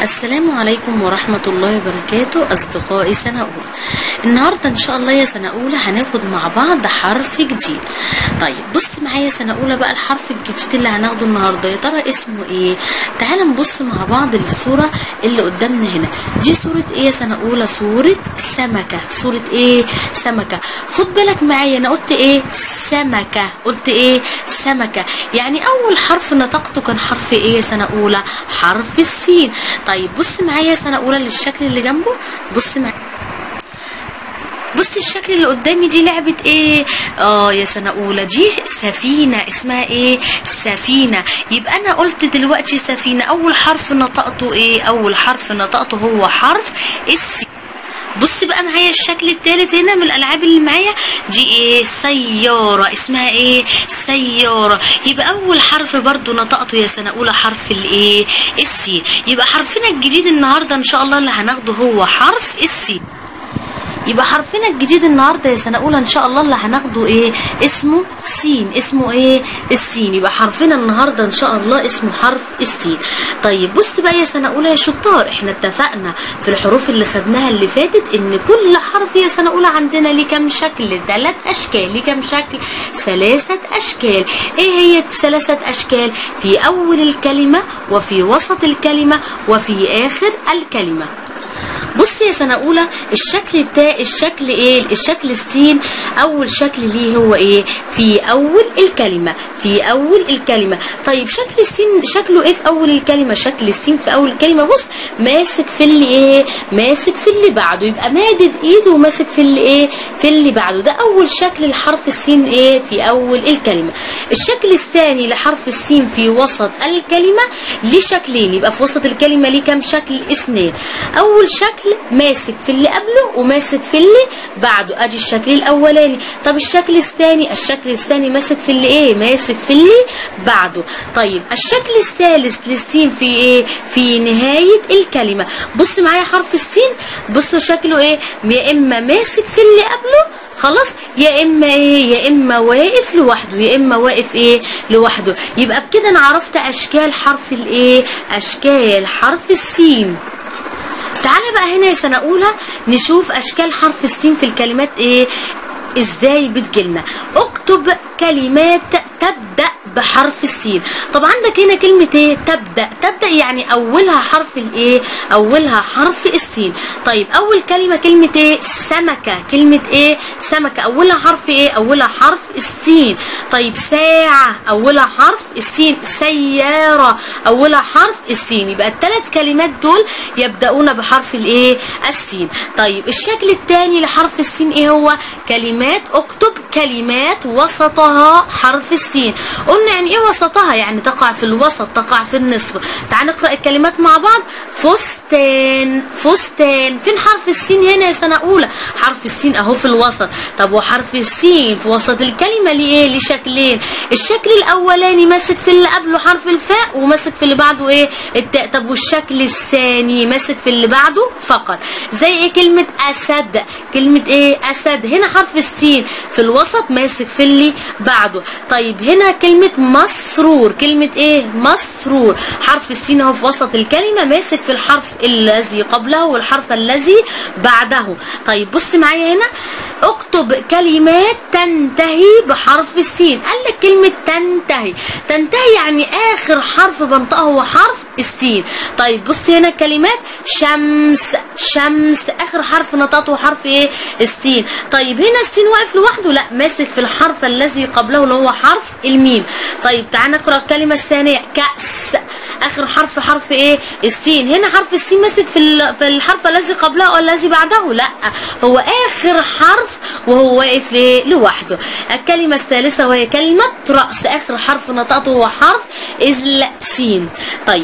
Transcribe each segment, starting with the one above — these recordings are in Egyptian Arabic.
السلام عليكم ورحمة الله وبركاته أصدقائي سنة أولى النهاردة إن شاء الله يا سنة أولى هناخد مع بعض حرف جديد طيب بص معايا سنة أولى بقى الحرف الجديد اللي هناخده النهاردة يا ترى اسمه إيه تعال نبص مع بعض للصورة اللي قدامنا هنا دي صورة إيه يا سنة أولى صورة سمكة صورة إيه سمكة خد بالك معايا أنا قلت إيه سمكة قلت إيه سمكة يعني أول حرف نطقته كان حرف إيه يا سنة أولى حرف السين طيب بص معايا سنة أولى للشكل اللي جنبه بص معايا بص الشكل اللي قدامي دي لعبة ايه اه يا سنة اولى دي سفينة اسمها ايه سفينة يبقى انا قلت دلوقتي سفينة اول حرف نطقته ايه اول حرف نطقته هو حرف السين بص بقى معايا الشكل التالت هنا من الالعاب اللي معايا دي ايه سيارة اسمها ايه سيارة يبقى اول حرف برضو نطقته يا سنة اولى حرف الايه السين يبقى حرفنا الجديد النهاردة ان شاء الله اللي هناخده هو حرف السين يبقى حرفنا الجديد النهارده يا سنه اولى ان شاء الله اللي هناخده ايه اسمه سين اسمه ايه السين يبقى حرفنا النهارده ان شاء الله اسمه حرف السين طيب بص بقى يا سنه اولى يا شطار احنا اتفقنا في الحروف اللي خدناها اللي فاتت ان كل حرف يا سنه اولى عندنا ليه كام شكل ثلاث اشكال ليه كام شكل ثلاثه اشكال ايه هي ثلاثه اشكال في اول الكلمه وفي وسط الكلمه وفي اخر الكلمه بص يا سنه اولى الشكل بتاع الشكل ايه الشكل السين اول شكل ليه هو ايه في اول الكلمه في اول الكلمه طيب شكل السين شكله ايه في اول الكلمه شكل السين في اول الكلمه بص ماسك في اللي ايه ماسك في اللي بعده يبقى مادد ايده وماسك في اللي ايه في اللي بعده ده اول شكل لحرف السين ايه في اول الكلمه الشكل الثاني لحرف السين في وسط الكلمه ليه شكلين يبقى في وسط الكلمه ليه كام شكل اثنين اول شكل ماسك في اللي قبله وماسك في اللي بعده ادي الشكل الاولاني طب الشكل الثاني الشكل الثاني ماسك في اللي ايه ماسك في اللي بعده طيب الشكل الثالث للسين في ايه في نهايه الكلمه بص معايا حرف السين بص شكله ايه يا اما ماسك في اللي قبله خلاص يا اما ايه يا اما واقف لوحده يا اما واقف ايه لوحده يبقى بكده انا عرفت اشكال حرف الايه اشكال حرف السين تعالى بقى هنا يا سنة أولى نشوف أشكال حرف السين في الكلمات إيه إزاي بتجيلنا اكتب كلمات تبدأ بحرف السين طب عندك هنا كلمة ايه تبدأ تبدأ يعني أولها حرف الايه أولها حرف السين طيب أول كلمة كلمة ايه سمكة كلمة ايه سمكة أولها حرف ايه أولها حرف السين طيب ساعة أولها حرف السين سيارة أولها حرف السين يبقى الثلاث كلمات دول يبدأون بحرف الايه السين طيب الشكل الثاني لحرف السين ايه هو كلمات اكتب كلمات وسطها حرف السين قلنا يعني ايه وسطها يعني تقع في الوسط تقع في النصف تعال نقرا الكلمات مع بعض فستان فستان فين حرف السين هنا يا سنه اولى حرف السين اهو في الوسط طب وحرف السين في وسط الكلمه ليه ايه ليه شكلين الشكل الاولاني ماسك في اللي قبله حرف الفاء وماسك في اللي بعده ايه التاء طب والشكل الثاني ماسك في اللي بعده فقط زي ايه كلمه اسد كلمه ايه اسد هنا حرف السين في الوسط ماسك في اللي بعده طيب هنا كلمة مسرور كلمة ايه مسرور حرف السين اهو في وسط الكلمة ماسك في الحرف الذي قبله والحرف الذي بعده طيب بص معايا هنا اكتب كلمات تنتهي بحرف السين قال لك كلمة تنتهي تنتهي يعني اخر حرف بنطقه هو حرف السين طيب بص هنا الكلمات شمس شمس اخر حرف نطقته حرف ايه السين طيب هنا السين واقف لوحده لا ماسك في الحرف الذي قبله اللي هو حرف الميم طيب تعال نقرا الكلمه الثانيه كاس اخر حرف حرف ايه السين هنا حرف السين ماسك في في الحرف الذي قبله والذي بعده لا هو اخر حرف وهو واقف ليه لوحده الكلمه الثالثه وهي كلمه راس اخر حرف نطقته هو حرف سين طيب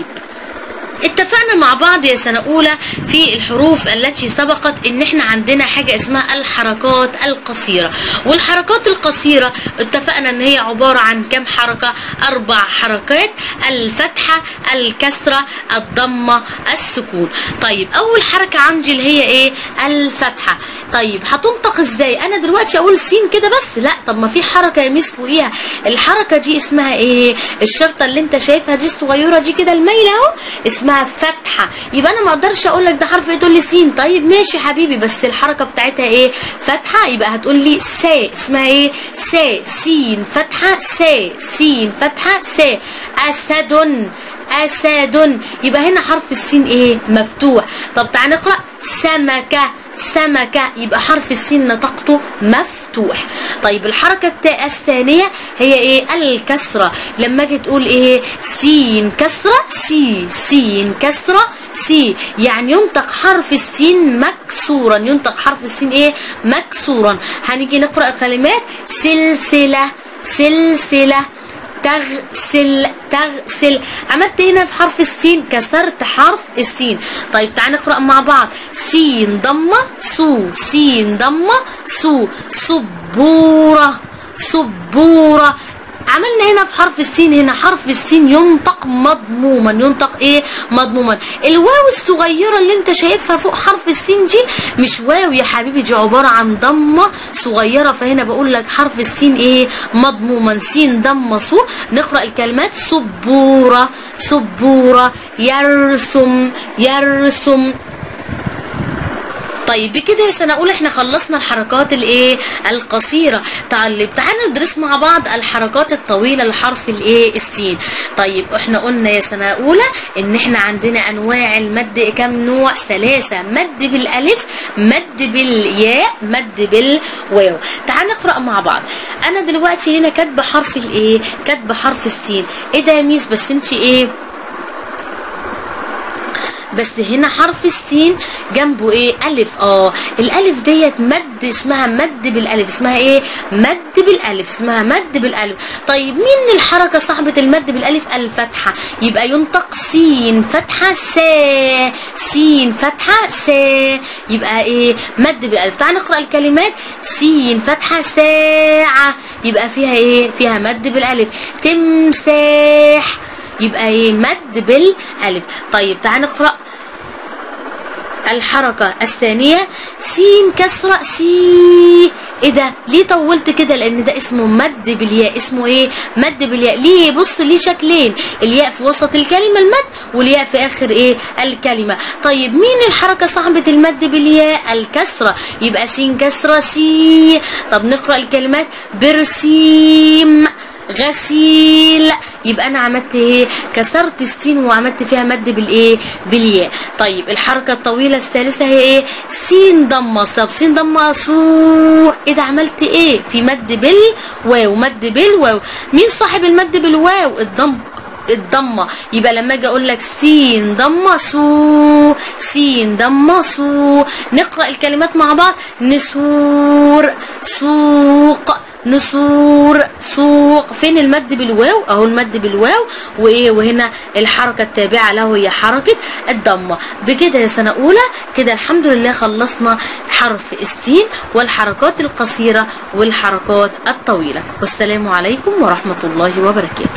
اتفقنا مع بعض يا سنة أولى في الحروف التي سبقت إن إحنا عندنا حاجة اسمها الحركات القصيرة والحركات القصيرة اتفقنا إن هي عبارة عن كم حركة أربع حركات الفتحة الكسرة الضمة السكون طيب أول حركة عندي اللي هي إيه الفتحة طيب هتنطق ازاي انا دلوقتي اقول سين كده بس لا طب ما في حركه يا ميس فوقيها الحركه دي اسمها ايه الشرطه اللي انت شايفها دي الصغيره دي كده المايله اهو اسمها اسمها فتحه يبقى انا ما اقدرش اقول لك ده حرف ايه تقول لي سين طيب ماشي حبيبي بس الحركه بتاعتها ايه فتحه يبقى هتقول لي س اسمها ايه س سين فتحه س سين فتحه س اسد اسد يبقى هنا حرف السين ايه مفتوح طب تعال نقرا سمكه سمكة يبقى حرف السين نطقته مفتوح طيب الحركة التاء الثانية هي ايه الكسرة لما اجي تقول ايه سين كسرة سي سين كسرة سي يعني ينطق حرف السين مكسورا ينطق حرف السين ايه مكسورا هنيجي نقرأ كلمات سلسلة سلسلة تغسل تغسل عملت هنا في حرف السين كسرت حرف السين طيب تعال نقرأ مع بعض سين ضمة سو سين ضمة سو سبورة سبورة عملنا هنا في حرف السين هنا حرف السين ينطق مضموما ينطق ايه مضموما الواو الصغيرة اللي انت شايفها فوق حرف السين دي مش واو يا حبيبي دي عبارة عن ضمة صغيرة فهنا بقول لك حرف السين ايه مضموما سين ضمة صو نقرأ الكلمات سبورة سبورة يرسم يرسم طيب بكده يا سنة أولى احنا خلصنا الحركات الايه القصيرة طيب تعالى ندرس مع بعض الحركات الطويلة لحرف الايه السين طيب احنا قلنا يا سنة أولى ان احنا عندنا انواع المد كم نوع ثلاثة مد بالالف مد بالياء مد بالواو تعال نقرأ مع بعض انا دلوقتي هنا كاتبة حرف الايه كاتبة حرف السين ايه ده يا ميس بس انت ايه بس هنا حرف السين جنبه ايه الف اه الالف ديت مد اسمها مد بالالف اسمها ايه مد بالالف اسمها مد بالالف طيب مين الحركه صاحبه المد بالالف الفتحه يبقى ينطق سين فتحه سا سين فتحه سا يبقى ايه مد بالالف تعال نقرا الكلمات سين فتحه ساعه يبقى فيها ايه فيها مد بالالف تمساح يبقى ايه مد بالالف طيب تعال نقرا الحركة الثانية سين كسرة سي ايه ده ليه طولت كده لان ده اسمه مد بالياء اسمه ايه مد بالياء ليه بص ليه شكلين الياء في وسط الكلمة المد والياء في اخر ايه الكلمة طيب مين الحركة صاحبة المد بالياء الكسرة يبقى سين كسرة سي طب نقرأ الكلمات برسيم غسيل يبقى انا عملت ايه كسرت السين وعملت فيها مد بالايه بالياء طيب الحركه الطويله الثالثه هي ايه سين ضمه صب سين ضمه سو ايه ده عملت ايه في مد بالواو مد بالواو مين صاحب المد بالواو الضم الضمه يبقى لما اجي اقول لك سين ضمه سو سين ضمه سو نقرا الكلمات مع بعض نسور سوق نسور سوق فين المد بالواو اهو المد بالواو وايه وهنا الحركه التابعه له هي حركه الضمه بكده يا سنه اولى كده الحمد لله خلصنا حرف السين والحركات القصيره والحركات الطويله والسلام عليكم ورحمه الله وبركاته